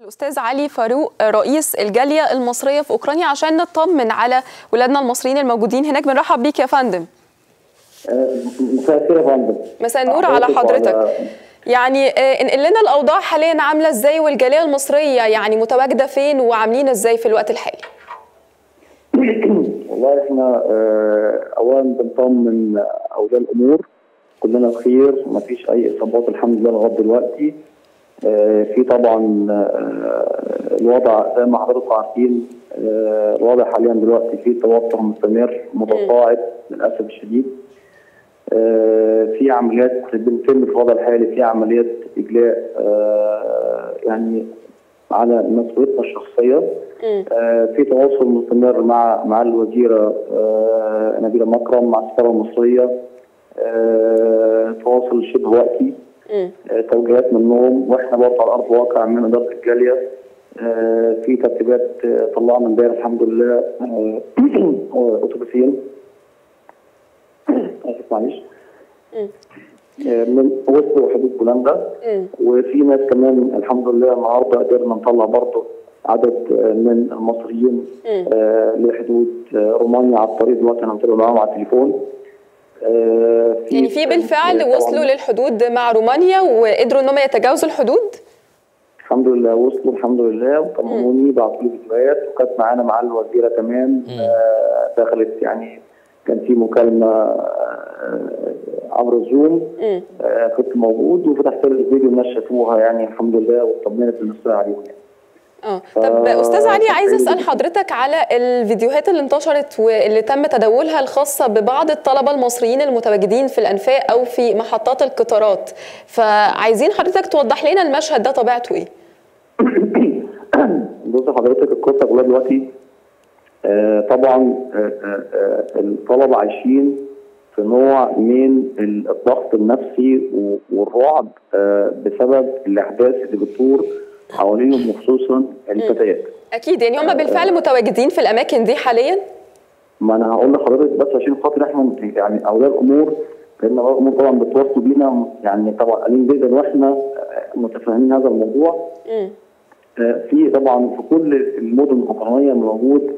الأستاذ علي فاروق رئيس الجالية المصرية في أوكرانيا عشان نطمن على ولادنا المصريين الموجودين هناك بنرحب بيك يا فندم مساء الخير يا فندم مساء النور على حضرتك يعني انقل لنا الأوضاع حاليا عاملة ازاي والجالية المصرية يعني متواجدة فين وعاملين ازاي في الوقت الحالي والله احنا اولا بنطمن اولياء الامور كلنا بخير ما فيش اي اصابات الحمد لله لغايه دلوقتي في طبعا الوضع زي ما حضراتكم عارفين الوضع حاليا دلوقتي في توتر مستمر متصاعد للاسف الشديد في عمليات بتتم في الوضع الحالي في عمليات اجلاء يعني على مسؤوليتنا الشخصيه في تواصل مستمر مع مع الوزيره نبيله مكرم مع السفاره المصريه تواصل شبه وقتي توجيهات منهم واحنا برضه على ارض الواقع من اداره الجاليه في ترتيبات طلعنا امبارح الحمد لله اتوبيسين اسف معلش من وصلوا حدود بولندا وفي ناس كمان الحمد لله النهارده قدرنا نطلع برضه عدد من المصريين آه لحدود رومانيا على الطريق دلوقتي انا متابع معاهم على التليفون آه في يعني في بالفعل وصلوا للحدود مع رومانيا وقدروا ان هم يتجاوزوا الحدود؟ الحمد لله وصلوا الحمد لله وطمنوني بعتوا لي فيديوهات وكانت معانا مع الوزيره كمان آه دخلت يعني كان في مكالمه عبر الزوم آه كنت موجود وفتحت لي الفيديو الناس شافوها يعني الحمد لله واطمنت الناس عليهم يعني. اه طب استاذ علي عايزه اسال حضرتك على الفيديوهات اللي انتشرت واللي تم تداولها الخاصه ببعض الطلبه المصريين المتواجدين في الانفاق او في محطات القطارات فعايزين حضرتك توضح لنا المشهد ده طبيعته ايه بص حضرتك القصه كلها دلوقتي آه طبعا آه آه الطلبه عايشين في نوع من الضغط النفسي والرعب بسبب الاحداث اللي بتدور حواليهم وخصوصا الفتيات اكيد يعني هم بالفعل متواجدين في الاماكن دي حاليا ما انا هقول لحضرتك بس عشان خاطر احنا يعني اولياء الامور لان اولياء الامور طبعا بتواصلوا بينا يعني طبعا قليل جدا واحنا متفاهمين هذا الموضوع آه في طبعا في كل المدن الاوكرانيه موجود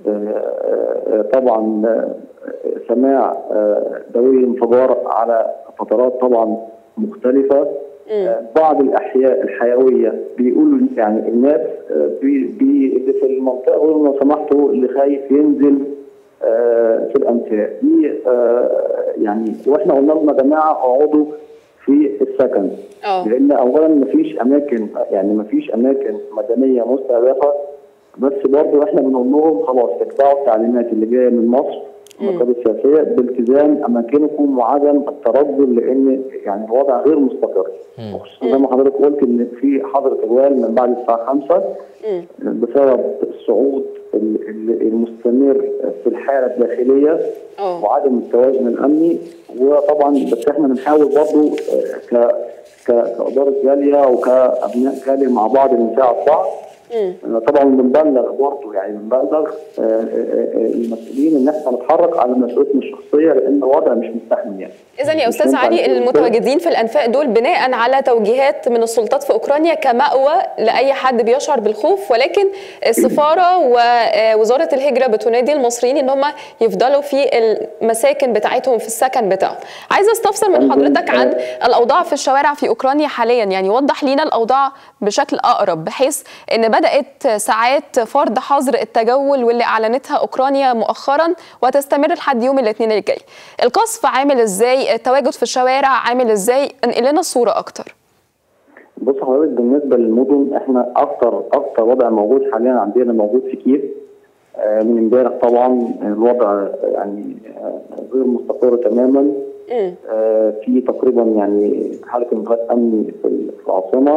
آه طبعا سماع دوي انفجار على فترات طبعا مختلفه بعض الاحياء الحيويه بيقولوا يعني الناس بي بي اللي في المنطقه يقولوا لو سمحتوا اللي خايف ينزل في الانفاق دي يعني واحنا قلنا لهم يا جماعه اقعدوا في السكن أوه. لان اولا ما فيش اماكن يعني ما فيش اماكن مدنيه مستهدفه بس برضه احنا بنقول لهم خلاص اتبعوا التعليمات اللي جايه من مصر المقاعد السياسيه بالتزام اماكنكم وعدم التردد لان يعني الوضع غير مستقر خصوصا زي ما حضرتك قلت ان في حظر تجوال من بعد الساعه 5 بسبب الصعود المستمر في الحاله الداخليه أوه. وعدم التوازن الامني وطبعا بس احنا بنحاول برضه ك كاداره جاليه وكابناء جاليه مع بعض بنساعد بعض طبعا بنبلغ برضه يعني بنبلغ المسؤولين ان احنا نتحرك على مسؤوليتنا الشخصيه لان الوضع مش مستحمل يعني. اذا يا استاذ علي المتواجدين في الانفاق دول بناء على توجيهات من السلطات في اوكرانيا كمأوى لاي حد بيشعر بالخوف ولكن السفاره ووزاره الهجره بتنادي المصريين ان هم يفضلوا في المساكن بتاعتهم في السكن بتاعهم. عايزه استفسر من حضرتك عن الاوضاع في الشوارع في اوكرانيا حاليا يعني وضح لينا الاوضاع بشكل اقرب بحيث ان بدات ساعات فرض حظر التجول واللي اعلنتها اوكرانيا مؤخرا وهتستمر لحد يوم الاثنين الجاي. القصف عامل ازاي؟ التواجد في الشوارع عامل ازاي؟ انقل لنا الصوره اكتر. بص حضرتك بالنسبه للمدن احنا اكتر اكتر وضع موجود حاليا عندنا موجود في كييف من امبارح طبعا الوضع يعني غير مستقر تماما آه في تقريبا يعني حاله انقاذ امني في العاصمه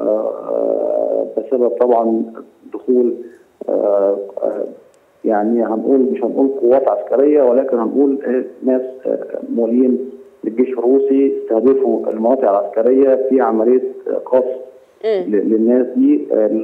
آه بسبب طبعا دخول آه يعني هنقول مش هنقول قوات عسكريه ولكن هنقول ناس موالين للجيش الروسي استهدفوا المناطق العسكريه في عمليه قصف للناس دي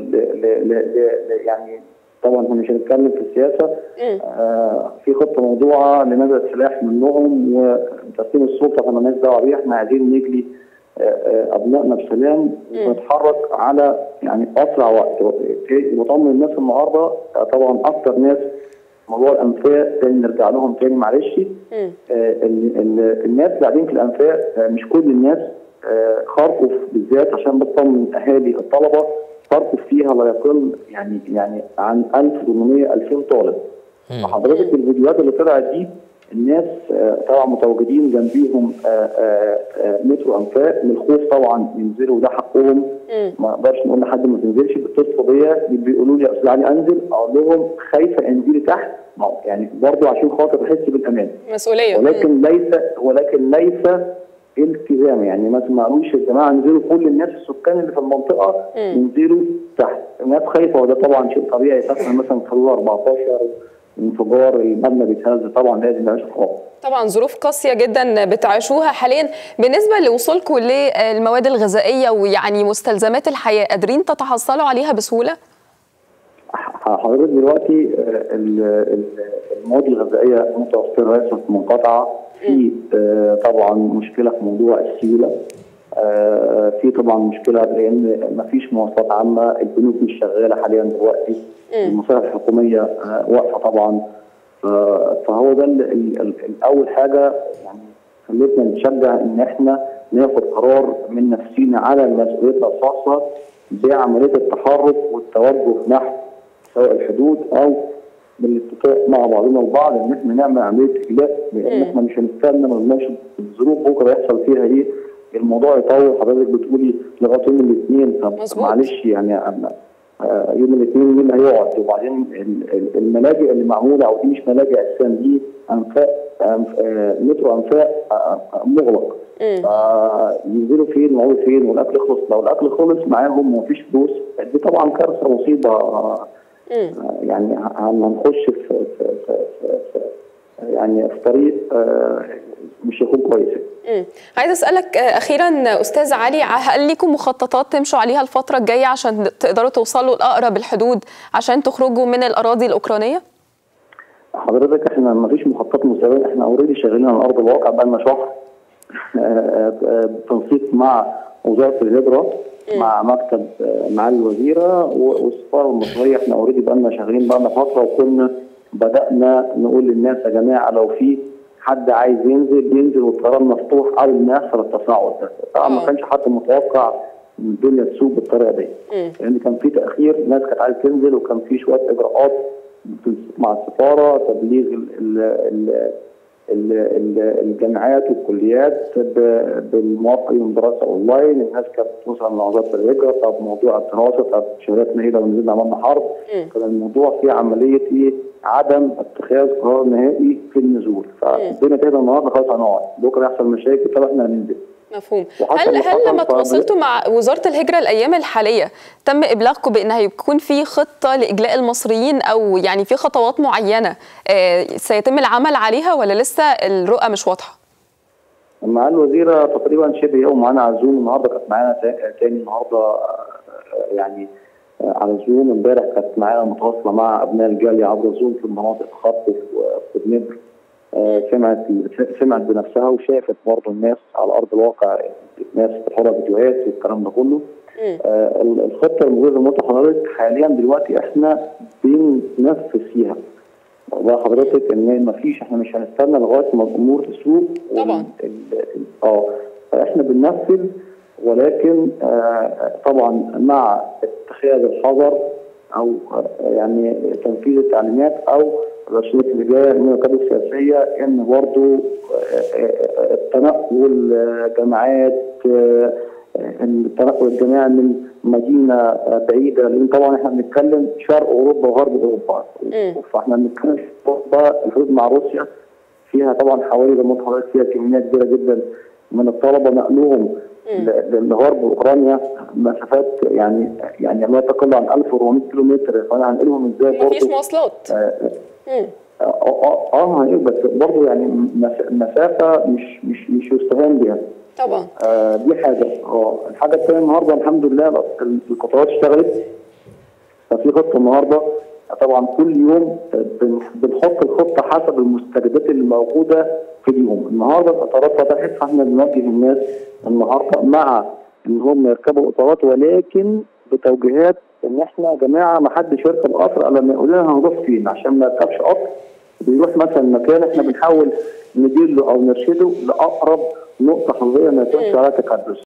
يعني طبعا احنا مش هنتكلم في السياسه آه في خطه موضوعه لنزع السلاح منهم وتسليم السلطه فما لناش دعوه بيها احنا عايزين نجلي ابنائنا بسلام ونتحرك على يعني اسرع وقت بطمن الناس النهارده طبعا اكثر ناس موضوع الانفاق تاني نرجع لهم تاني معلش آه الناس اللي قاعدين في الانفاق آه مش كل الناس آه خرقف بالذات عشان بتطمن اهالي الطلبه خرقف فيها لا يقل يعني يعني عن 1800 2000 طالب فحضرتك الفيديوهات اللي طلعت دي الناس طبعا متواجدين جنبيهم مترو انفاق من الخوف طبعا ينزلوا وده حقهم ما اقدرش نقول لحد ما تنزلش بيتصلوا بيا بيقولوا لي يا استاذ علي انزل اقول لهم خايفه انزلي تحت يعني برضه عشان خاطر احس بالامان مسؤوليه ولكن ليس ولكن ليس التزام يعني ما تسمعوش يا جماعه انزلوا كل الناس السكان اللي في المنطقه ينزلوا تحت الناس خايفه وده طبعا شيء طبيعي تحصل مثلا في 14 انفجار المبنى بيتهز طبعا لازم نعيش خوف طبعا ظروف قاسيه جدا بتعيشوها حاليا بالنسبه لوصولكم للمواد الغذائيه ويعني مستلزمات الحياه قادرين تتحصلوا عليها بسهوله؟ حضرتك دلوقتي المواد الغذائيه متوفره ليست منقطعه في طبعا مشكله في موضوع السيوله في طبعا مشكله لان ما فيش مواصلات عامه البنوك مش شغاله حاليا دلوقتي المصالح الحكوميه واقفه طبعا فهو ده اول حاجه يعني خلتنا نتشجع ان احنا ناخد قرار من نفسينا على مسؤوليتنا الخاصه بعمليه التحرك والتوجه نحو سواء الحدود او بالاتفاق مع بعضنا البعض ان احنا نعمل عمليه اجلاء لان احنا مش هنستنى ما نقولناش الظروف بكره يحصل فيها ايه الموضوع يطول حضرتك بتقولي لغايه يوم الاثنين طب معلش يعني يوم الاثنين مين اللي هيقعد وبعدين الملاجئ اللي معموله او دي مش ملاجئ اساسا دي انفاق مترو انفاق مغلق ينزلوا فين ويقعدوا فين والاكل خلص لو الاكل خلص معاهم ومفيش فلوس دي طبعا كارثه مصيبه يعني هنخش في, في, في, في, في يعني في طريق مش هيكون كويس عايز اسالك اخيرا استاذ علي هل لكم مخططات تمشوا عليها الفتره الجايه عشان تقدروا توصلوا لاقرب الحدود عشان تخرجوا من الاراضي الاوكرانيه؟ حضرتك احنا ما فيش مخططات مستقبليه احنا اوريدي شغالين على ارض الواقع بقى لنا شهر بتنسيق مع وزاره الهجره مع مكتب معالي الوزيره والسفاره المصريه احنا اوريدي بقى لنا شغالين بقى لنا فتره وكنا بدانا نقول للناس يا جماعه لو في حد عايز ينزل ينزل والطيران مفتوح قبل ما يحصل التصاعد ده طبعا ما كانش حد متوقع ان الدنيا تسوق بالطريقه دي لان يعني كان في تاخير ناس كانت عايزه تنزل وكان في شويه اجراءات مع السفاره تبليغ ال ال ال ال ال الجامعات والكليات بالموافقه يوم دراسه اونلاين الناس كانت بتوصل لوزاره الهجره طب موضوع الدراسه طب شهاداتنا ايه لو نزلنا عملنا حرب كان الموضوع فيه عمليه ايه عدم اتخاذ قرار نهائي في النزول فالدنيا كده النهارده خلاص هنقعد بكره يحصل مشاكل طب احنا هننزل مفهوم هل هل لما تواصلتوا مع وزاره الهجره الايام الحاليه تم ابلاغكم بان هيكون في خطه لاجلاء المصريين او يعني في خطوات معينه سيتم العمل عليها ولا لسه الرؤى مش واضحه؟ مع الوزيره تقريبا شبه يوم معانا على زوم النهارده كانت معانا تاني النهارده يعني على زوم امبارح كانت معانا متواصله مع ابناء الجاليه عبر زوم في المناطق خرطوف ودنيبر سمعت سمعت بنفسها وشافت برضه الناس على ارض الواقع الناس بتحرق فيديوهات والكلام ده كله آه الخطه الموجوده زي ما قلت لحضرتك حاليا دلوقتي احنا بننفذ فيها والله حضرتك ان ما فيش احنا مش هنستنى لغايه ما الامور تسوق طبعا اه فاحنا بننفذ ولكن آه طبعا مع اتخاذ الحذر او يعني تنفيذ التعليمات او الرسومات اللي جايه من القياده السياسيه ان برضه التنقل جماعات التنقل الجماعي من مدينه بعيده لان طبعا احنا بنتكلم شرق اوروبا وغرب اوروبا فاحنا بنتكلم في اوروبا الحدود مع روسيا فيها طبعا حوالي زي ما حضرتك فيها كميات كبيره جدا من الطلبه نقلهم لغرب اوكرانيا مسافات يعني يعني ما تقل عن 1400 كيلو متر فانا هنقلهم ازاي برضه؟ مفيش مواصلات اه اه اه بس برضه يعني مسافه مش مش مش يستهان بها طبعا آه دي حاجه اه الحاجه الثانيه النهارده الحمد لله القطارات اشتغلت ففي خطه النهارده طبعا كل يوم بنحط الخطه حسب المستجدات اللي موجوده في اليوم النهارده القطارات فتحت فاحنا بنوجه الناس النهارده مع ان هم يركبوا قطارات ولكن بتوجيهات ان احنا يا جماعه ما حدش يركب قطر الا لما يقول لنا هنروح فين عشان ما يركبش قطر بيروح مثلا مكان احنا بنحاول ندير له او نرشده لاقرب نقطه حظيه ما يكونش عليها تكدس